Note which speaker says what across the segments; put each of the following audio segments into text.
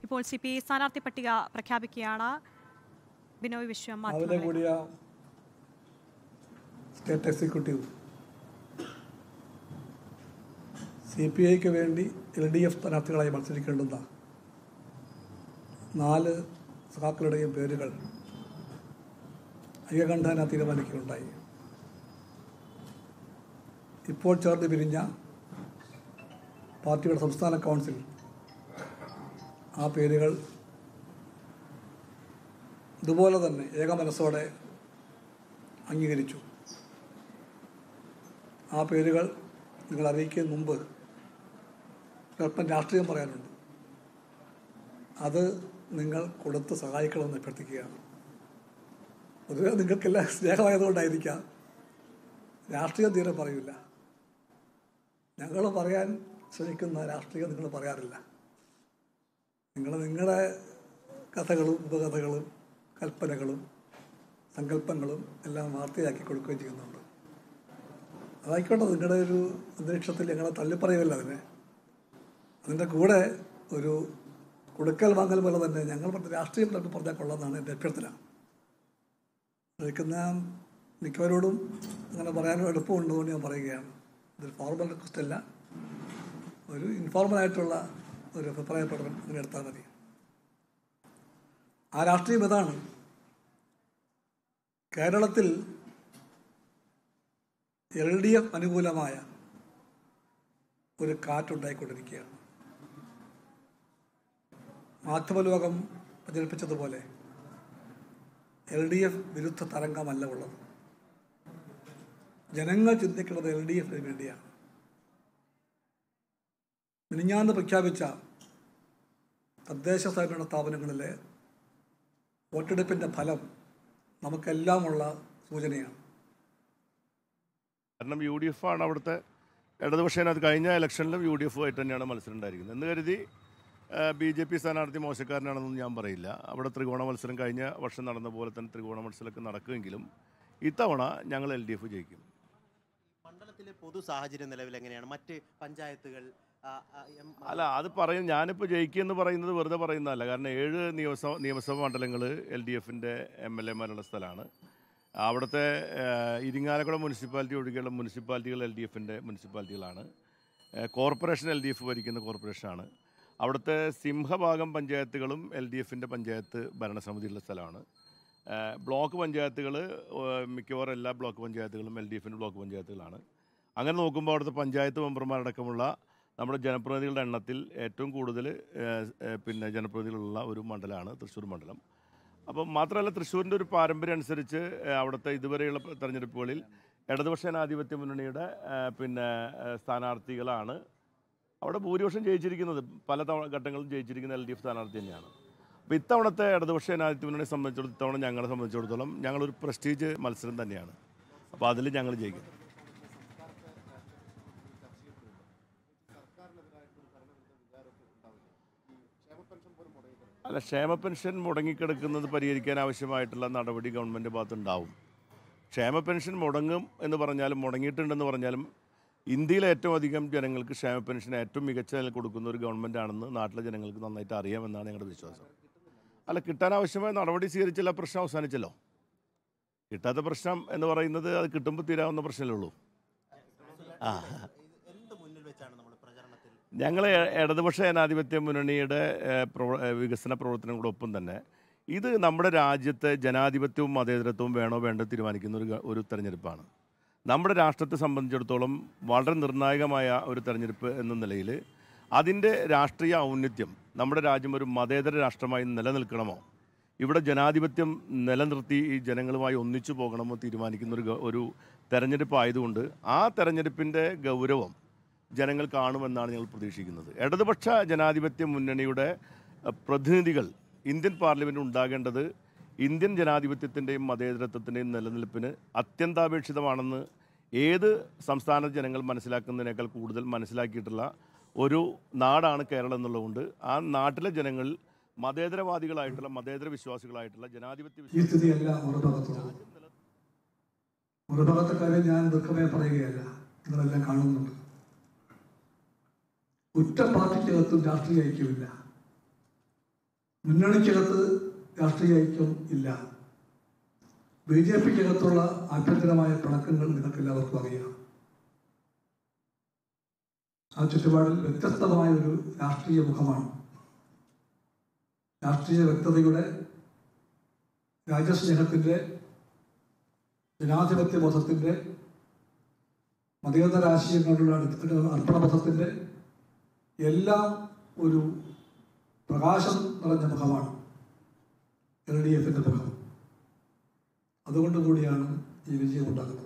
Speaker 1: ഇപ്പോൾ C P I സ്ഥാനാർത്ഥി പട്ടിക പ്രഖ്യാപിക്കുകയാണ് ബിനോയ് വിശ്വം
Speaker 2: രാവിലെ
Speaker 1: മാധ്യമങ്ങളെ
Speaker 2: കൂടിയ സ്റ്റേറ്റ് എക്സിക്യൂട്ടീവ് സി പി ഐക്ക് വേണ്ടി എൽ ഡി എഫ് സ്ഥാനാർത്ഥികളായി മത്സരിക്കേണ്ടുന്ന നാല് സഖാക്കളുടെയും പേരുകൾ ഐകകണ്ഠേന തീരുമാനിക്കുകയുണ്ടായി ഇപ്പോൾ ചേർന്ന് പിരിഞ്ഞ പാർട്ടിയുടെ സംസ്ഥാന കൗൺസിൽ ആ പേരുകൾ ഇതുപോലെ തന്നെ ഏകമനസ്സോടെ അംഗീകരിച്ചു ആ പേരുകൾ നിങ്ങൾ അറിയിക്കുന്നതിന് മുമ്പ് ഒരല്പം രാഷ്ട്രീയം പറയാനുണ്ട് അത് നിങ്ങൾ കൊടുത്ത് സഹായിക്കണമെന്ന് അഭ്യർത്ഥിക്കുകയാണ് പൊതുവെ നിങ്ങൾക്കെല്ലാം സ്നേഹമായതുകൊണ്ടായിരിക്കാം രാഷ്ട്രീയം തീരെ പറയില്ല ഞങ്ങൾ പറയാൻ ശ്രമിക്കുന്ന രാഷ്ട്രീയം നിങ്ങൾ പറയാറില്ല നിങ്ങൾ നിങ്ങളുടെ കഥകളും ഉപകഥകളും കൽപ്പനകളും സങ്കല്പങ്ങളും എല്ലാം വാർത്തയാക്കി കൊടുക്കുകയും ചെയ്യുന്നുണ്ട് അതായിക്കോട്ടെ നിങ്ങളുടെ ഒരു അന്തരീക്ഷത്തിൽ ഞങ്ങളെ തള്ളിപ്പറയുമല്ല അതിനെ അതിൻ്റെ കൂടെ ഒരു കൊടുക്കൽ വാങ്ങൽ പോലെ തന്നെ ഞങ്ങൾ പറഞ്ഞ രാഷ്ട്രീയം തള്ളി പറഞ്ഞാൽ കൊള്ളാമെന്നാണ് എൻ്റെ അഭ്യർത്ഥന നിൽക്കുന്ന മിക്കവരോടും അങ്ങനെ പറയാനും എളുപ്പമുണ്ടെന്ന് ഞാൻ പറയുകയാണ് ഇതൊരു ഫോർമൽ റിക്വസ്റ്റ് അല്ല ഒരു ഇൻഫോർമൽ ആയിട്ടുള്ള ഒരു അഭിപ്രായ പ്രകടനം അങ്ങനെ എടുത്താൽ മതി ആ രാഷ്ട്രീയം ഇതാണ് കേരളത്തിൽ എൽ ഡി എഫ് അനുകൂലമായ ഒരു കാറ്റുണ്ടായിക്കൊണ്ടിരിക്കുകയാണ് മാധ്യമലോകം പ്രചരിപ്പിച്ചതുപോലെ എൽ ഡി എഫ് വിരുദ്ധ തരംഗമല്ല ഉള്ളത് ജനങ്ങൾ ചിന്തിക്കുന്നത് എൽ ഡി എഫിന് വേണ്ടിയാണ് മിനിഞ്ഞാന്ന് പ്രഖ്യാപിച്ച തദ്ദേശ സ്വയംഭരണ സ്ഥാപനങ്ങളിലെ വോട്ടെടുപ്പിൻ്റെ ഫലം നമുക്കെല്ലാമുള്ള സൂചനയാണ്
Speaker 3: കാരണം യു ഡി എഫ് ആണ് അവിടുത്തെ ഇടതുപക്ഷേന അത് കഴിഞ്ഞ ഇലക്ഷനിലും യു ഡി എഫ് ആയിട്ട് തന്നെയാണ് മത്സരം ഉണ്ടായിരിക്കുന്നത് എന്ന് കരുതി ബി ജെ പി സ്ഥാനാർത്ഥി മോശക്കാരനാണെന്നൊന്നും ഞാൻ പറയില്ല അവിടെ ത്രികോണ മത്സരം കഴിഞ്ഞ വർഷം നടന്ന പോലെ തന്നെ ത്രികോണ മത്സരമൊക്കെ നടക്കുമെങ്കിലും ഇത്തവണ ഞങ്ങൾ എൽ ഡി എഫ് ജയിക്കും
Speaker 4: മണ്ഡലത്തിലെ പൊതു സാഹചര്യം നിലവിൽ എങ്ങനെയാണ് മറ്റ് പഞ്ചായത്തുകൾ ആ, ആ, എം-
Speaker 3: അല്ല അത് പറയും ഞാനിപ്പോൾ ജയിക്കുമെന്ന് പറയുന്നത് വെറുതെ പറയുന്നതല്ല കാരണം ഏഴ് നിയമസഭ നിയമസഭാ മണ്ഡലങ്ങൾ എൽ ഡി എഫിൻ്റെ എം എൽ എമാരുള്ള സ്ഥലമാണ് അവിടുത്തെ ഏഹ്, ഇരിങ്ങാലക്കുട മുനിസിപ്പാലിറ്റി ഒഴികെയുള്ള മുനിസിപ്പാലിറ്റികൾ എൽ ഡി എഫിൻ്റെ മുനിസിപ്പാലിറ്റികളാണ് ഏഹ്, കോർപ്പറേഷൻ എൽ ഡി എഫ് ഭരിക്കുന്ന കോർപ്പറേഷനാണ് അവിടുത്തെ സിംഹഭാഗം പഞ്ചായത്തുകളും എൽ ഡി എഫിൻ്റെ പഞ്ചായത്ത് ഭരണസമിതിയുള്ള സ്ഥലമാണ് ഏഹ്, ബ്ലോക്ക് പഞ്ചായത്തുകൾ മിക്കവാറും എല്ലാ ബ്ലോക്ക് പഞ്ചായത്തുകളും എൽ ഡി എഫിൻ്റെ ബ്ലോക്ക് പഞ്ചായത്തുകളാണ് അങ്ങനെ നോക്കുമ്പോൾ അവിടുത്തെ പഞ്ചായത്ത് മെമ്പർമാരടക്കമുള്ള നമ്മുടെ ജനപ്രതിനിധികളുടെ എണ്ണത്തിൽ ഏറ്റവും കൂടുതൽ ഏഹ്, ഏഹ്, പിന്നെ ജനപ്രതിനിധികളുള്ള ഒരു മണ്ഡലമാണ് തൃശ്ശൂർ മണ്ഡലം അപ്പം മാത്രമല്ല തൃശ്ശൂരിൻ്റെ ഒരു പാരമ്പര്യം അനുസരിച്ച് ഏഹ്, അവിടുത്തെ ഇതുവരെയുള്ള തെരഞ്ഞെടുപ്പുകളിൽ ഇടതുപക്ഷ ജനാധിപത്യ മുന്നണിയുടെ ഏഹ്, പിന്നെ ഏഹ്, സ്ഥാനാർത്ഥികളാണ് അവിടെ ഭൂരിപക്ഷം ജയിച്ചിരിക്കുന്നത് പല തവണ ഘട്ടങ്ങളും ജയിച്ചിരിക്കുന്ന എൽ ഡി എഫ് സ്ഥാനാർത്ഥി തന്നെയാണ് അപ്പോൾ ഇത്തവണത്തെ ഇടതുപക്ഷ ജനാധിപത്യ മുന്നണിയെ സംബന്ധിച്ചിടത്തോളം ഇത്തവണ ഞങ്ങളെ സംബന്ധിച്ചിടത്തോളം ഞങ്ങളൊരു പ്രസ്റ്റീജ് മത്സരം തന്നെയാണ് അപ്പോൾ അതിൽ ഞങ്ങൾ ജയിക്കും അല്ല ക്ഷേമ പെൻഷൻ മുടങ്ങിക്കിടക്കുന്നത് പരിഹരിക്കാൻ ആവശ്യമായിട്ടുള്ള നടപടി ഗവൺമെൻറ് ഭാഗത്തുണ്ടാവും ക്ഷേമ പെൻഷൻ മുടങ്ങും എന്ന് പറഞ്ഞാലും മുടങ്ങിയിട്ടുണ്ടെന്ന് പറഞ്ഞാലും ഇന്ത്യയിലെ ഏറ്റവും അധികം ജനങ്ങൾക്ക് ക്ഷേമ പെൻഷൻ ഏറ്റവും മികച്ച നിലയിൽ കൊടുക്കുന്ന ഒരു ഗവൺമെൻറ് ആണെന്ന് നാട്ടിലെ ജനങ്ങൾക്ക് നന്നായിട്ട് അറിയാമെന്നാണ് ഞങ്ങളുടെ വിശ്വാസം അല്ല കിട്ടാൻ ആവശ്യമായ നടപടി സ്വീകരിച്ചില്ല പ്രശ്നം അവസാനിച്ചല്ലോ കിട്ടാത്ത പ്രശ്നം എന്ന് പറയുന്നത് അത് കിട്ടുമ്പോൾ തീരാവുന്ന പ്രശ്നമല്ലേ ഉള്ളൂ ആ
Speaker 4: എന്ത് മുന്നിൽ വെച്ചാണ് നമ്മൾ പ്രചരണത്തിൽ
Speaker 3: ഞങ്ങൾ ഇടതുപക്ഷ ജനാധിപത്യ മുന്നണിയുടെ ഏഹ്, പ്രവ- ഏഹ്, വികസന പ്രവർത്തനങ്ങളോടൊപ്പം തന്നെ ഇത് നമ്മുടെ രാജ്യത്തെ ജനാധിപത്യവും മതേതരത്വവും വേണോ വേണ്ടോ തീരുമാനിക്കുന്ന ഒരു ഗ- ഒരു തെരഞ്ഞെടുപ്പാണ് നമ്മുടെ രാഷ്ട്രത്തെ സംബന്ധിച്ചിടത്തോളം വളരെ നിർണായകമായ ഒരു തെരഞ്ഞെടുപ്പ് എന്ന നിലയിൽ അതിൻ്റെ രാഷ്ട്രീയ ഔന്നത്യം നമ്മുടെ രാജ്യം ഒരു മതേതര രാഷ്ട്രമായി നിലനിൽക്കണമോ ഇവിടെ ജനാധിപത്യം നിലനിർത്തി ഈ ജനങ്ങളുമായി ഒന്നിച്ചു പോകണമോ തീരുമാനിക്കുന്ന ഒരു ഗ- ഒരു തെരഞ്ഞെടുപ്പ് ആയതുകൊണ്ട് ആ തെരഞ്ഞെടുപ്പിൻ്റെ ഗൗരവം ജനങ്ങൾ കാണുമെന്നാണ് ഞങ്ങൾ പ്രതീക്ഷിക്കുന്നത് ഇടതുപക്ഷ ജനാധിപത്യ മുന്നണിയുടെ അഹ്, പ്രതിനിധികൾ ഇന്ത്യൻ പാർലമെൻറ്റിൽ ഉണ്ടാകേണ്ടത് ഇന്ത്യൻ ജനാധിപത്യത്തിൻ്റെയും മതേതരത്വത്തിൻ്റെയും നിലനിൽപ്പിന് അത്യന്താപേക്ഷിതമാണെന്ന് ഏത് സംസ്ഥാന ജനങ്ങൾ മനസ്സിലാക്കുന്നതിനേക്കാൾ കൂടുതൽ മനസ്സിലാക്കിയിട്ടുള്ള ഒരു നാടാണ് കേരളം എന്നുള്ളതുകൊണ്ട് ആ നാട്ടിലെ ജനങ്ങൾ മതേതരവാദികളായിട്ടുള്ള മതേതര വിശ്വാസികളായിട്ടുള്ള ജനാധിപത്യ
Speaker 2: ഈ സ്ഥിതിയല്ല മറുഭാഗത്തുള്ളത് മറുഭാഗത്തെ കാര്യം ഞാൻ ദുഃഖമേ പറയുകയല്ല നിങ്ങളെല്ലാം കാണുന്നുണ്ട് ഒറ്റ പാർട്ടിക്കകത്തും രാഷ്ട്രീയ ഐക്യമില്ല മുന്നണിക്കകത്ത് രാഷ്ട്രീയ ഐക്യം ഇല്ല ബി ജെ പിക്കകത്തുള്ള ആഭ്യന്തരമായ പിണക്കങ്ങൾ നിങ്ങൾക്ക് എല്ലാവർക്കും അറിയാം ആ ചുറ്റുപാടിൽ വ്യത്യസ്തമായ ഒരു രാഷ്ട്രീയ മുഖമാണ് രാഷ്ട്രീയ വ്യക്തതയുടെ രാജ്യസ്നേഹത്തിൻ്റെ ജനാധിപത്യ ബോധത്തിൻ്റെ മതേതര ആശയങ്ങളുടെ അടുത്ത അർപ്പണബോധത്തിൻ്റെ എല്ലാം ഒരു പ്രകാശം നിറഞ്ഞ മുഖമാണ് എൽ ഡി എഫിൻ്റെ മുഖം അതുകൊണ്ട് കൂടിയാണ് ഈ വിജയം ഉണ്ടാകുന്നത്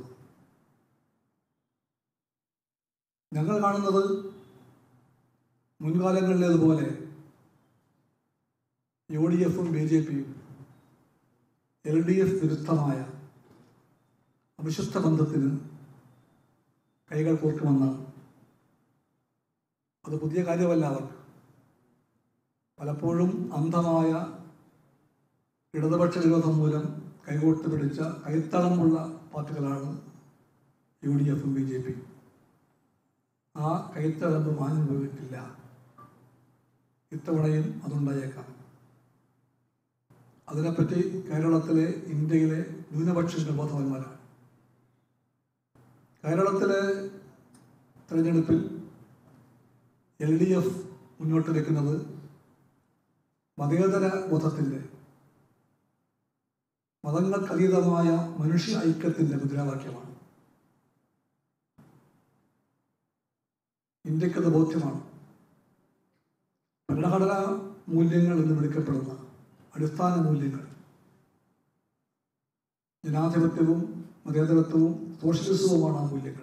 Speaker 2: ഞങ്ങൾ കാണുന്നത് മുൻകാലങ്ങളിലേതുപോലെ യു ഡി എഫും ബി ജെ പിയും എൽ ഡി എഫ് വിരുദ്ധമായ അവിശുദ്ധ ബന്ധത്തിന് കൈകൾ കോർക്കുമെന്നാണ് അത് പുതിയ കാര്യമല്ല അവർക്ക് പലപ്പോഴും അന്ധമായ ഇടതുപക്ഷ വിരോധം മൂലം കൈകോർത്ത് പിടിച്ച കൈത്തളമുള്ള പാർട്ടികളാണ് യു ഡി എഫും ബി ജെ പിയും ആ കൈത്തളമ്പ് മാഞ്ഞു പോയിട്ടില്ല ഇത്തവണയും അതുണ്ടായേക്കാം അതിനെപ്പറ്റി കേരളത്തിലെ ഇന്ത്യയിലെ ന്യൂനപക്ഷങ്ങൾ ബോധവാന്മാരാണ് കേരളത്തിലെ തെരഞ്ഞെടുപ്പിൽ എൽ ഡി എഫ് മുന്നോട്ട് വയ്ക്കുന്നത് മതേതര ബോധത്തിൻ്റെ മതങ്ങൾക്കതീതമായ മനുഷ്യ ഐക്യത്തിൻ്റെ മുദ്രാവാക്യമാണ് ഇന്ത്യക്കത് ബോധ്യമാണ് ഭരണഘടനാ മൂല്യങ്ങൾ എന്ന് വിളിക്കപ്പെടുന്ന അടിസ്ഥാന മൂല്യങ്ങൾ ജനാധിപത്യവും മതേതരത്വവും സോഷ്യലിസവുമാണ് ആ മൂല്യങ്ങൾ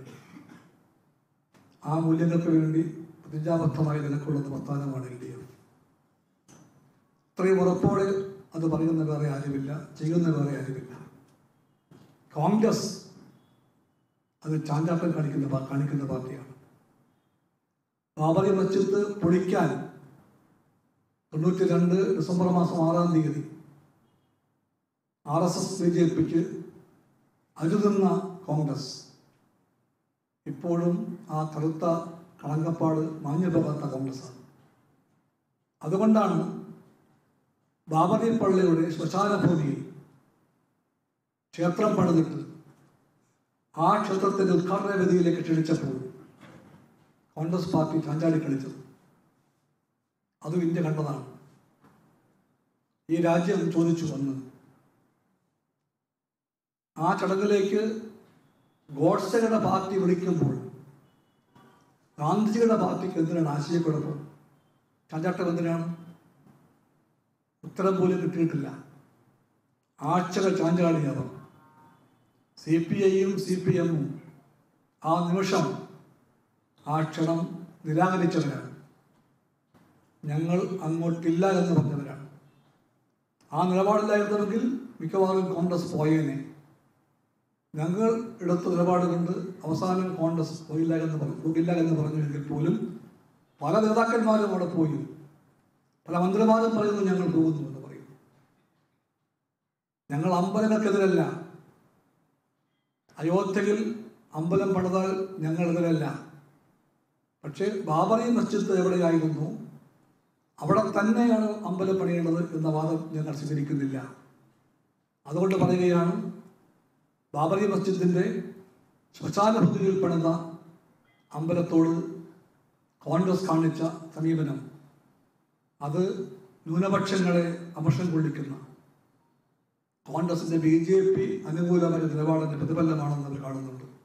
Speaker 2: ആ മൂല്യങ്ങൾക്ക് വേണ്ടി പ്രതിജ്ഞാബദ്ധമായി നിലകൊള്ളുന്ന പ്രസ്ഥാനമാണ് എൽ ഡി എഫ് ഇത്രയും ഉറപ്പോടെ അത് പറയുന്ന വേറെ ആരുമില്ല ചെയ്യുന്ന വേറെ ആരുമില്ല കോൺഗ്രസ് അത് ചാഞ്ചാട്ടം കാണിക്കുന്ന പാ- കാണിക്കുന്ന പാർട്ടിയാണ് ബാബറി മസ്ജിദ് പൊളിക്കാൻ തൊണ്ണൂറ്റി രണ്ട് ഡിസംബർ മാസം ആറാം തീയതി R S S B J പിക്ക് അരുതുന്ന കോൺഗ്രസ് ഇപ്പോഴും ആ കറുത്ത കളങ്കപ്പാട് മാഞ്ഞു പോകാത്ത കോൺഗ്രസ്സാണ് അതുകൊണ്ടാണ് ബാബറി പള്ളിയുടെ ശ്മശാന ഭൂമിയിൽ ക്ഷേത്രം പണിതിട്ട് ആ ക്ഷേത്രത്തിന്റെ ഉദ്ഘാടന വേദിയിലേക്ക് ക്ഷണിച്ചപ്പോൾ കോൺഗ്രസ് പാർട്ടി ചാഞ്ചാടി കളിച്ചത് അതും ഇന്ത്യ കണ്ടതാണ് ഈ രാജ്യം ചോദിച്ചു വന്ന് ആ ചടങ്ങിലേക്ക് ഗോഡ്സയുടെ പാർട്ടി വിളിക്കുമ്പോൾ ഗാന്ധിജിയുടെ പാർട്ടിക്ക് എന്തിനാണ് ആശയക്കുഴപ്പം ചാഞ്ചാട്ടം എന്തിനാണ് ഉത്തരം പോലും കിട്ടിയിട്ടില്ല ആഴ്ചകൾ ചാഞ്ചാടി അവർ സി പി ഐയും സി പി എമ്മും ആ നിമിഷം ആ ക്ഷണം നിരാകരിച്ചവരാണ് ഞങ്ങൾ അങ്ങോട്ടില്ല എന്ന് പറഞ്ഞവരാണ് ആ നിലപാടില്ലായിരുന്നുവെങ്കിൽ മിക്കവാറും കോൺഗ്രസ് പോയേനെ ഞങ്ങൾ എടുത്ത നിലപാട് കൊണ്ട് അവസാനം കോൺഗ്രസ് പോയില്ല എന്ന് പറഞ്ഞു പോകില്ല എന്ന് പറഞ്ഞുവെങ്കിൽ പോലും പല നേതാക്കന്മാരും അവിടെ പോയി പല മന്ത്രിമാരും പറയുന്നു ഞങ്ങൾ പോകുന്നു എന്ന് പറയും ഞങ്ങൾ അമ്പലങ്ങൾക്കെതിരല്ല അയോധ്യയിൽ അമ്പലം പണിതാൽ ഞങ്ങളെതിരല്ല പക്ഷേ ബാബറി മസ്ജിദ് എവിടെയായിരുന്നു അവിടെ തന്നെയാണ് അമ്പലം പണിയേണ്ടത് എന്ന വാദം ഞങ്ങൾ സ്വീകരിക്കുന്നില്ല അതുകൊണ്ട് പറയുകയാണ് ബാബറി മസ്ജിദിൻ്റെ ശ്മശാന ഭൂമിയിൽ പണിത അമ്പലത്തോട് കോൺഗ്രസ് കാണിച്ച സമീപനം അത് ന്യൂനപക്ഷങ്ങളെ അമർഷം കൊള്ളിക്കുന്ന കോൺഗ്രസിന്റെ ബി ജെ പി അനുകൂലമായ നിലപാടിന്റെ പ്രതിഫലനമാണെന്ന് അവർ കാണുന്നുണ്ട്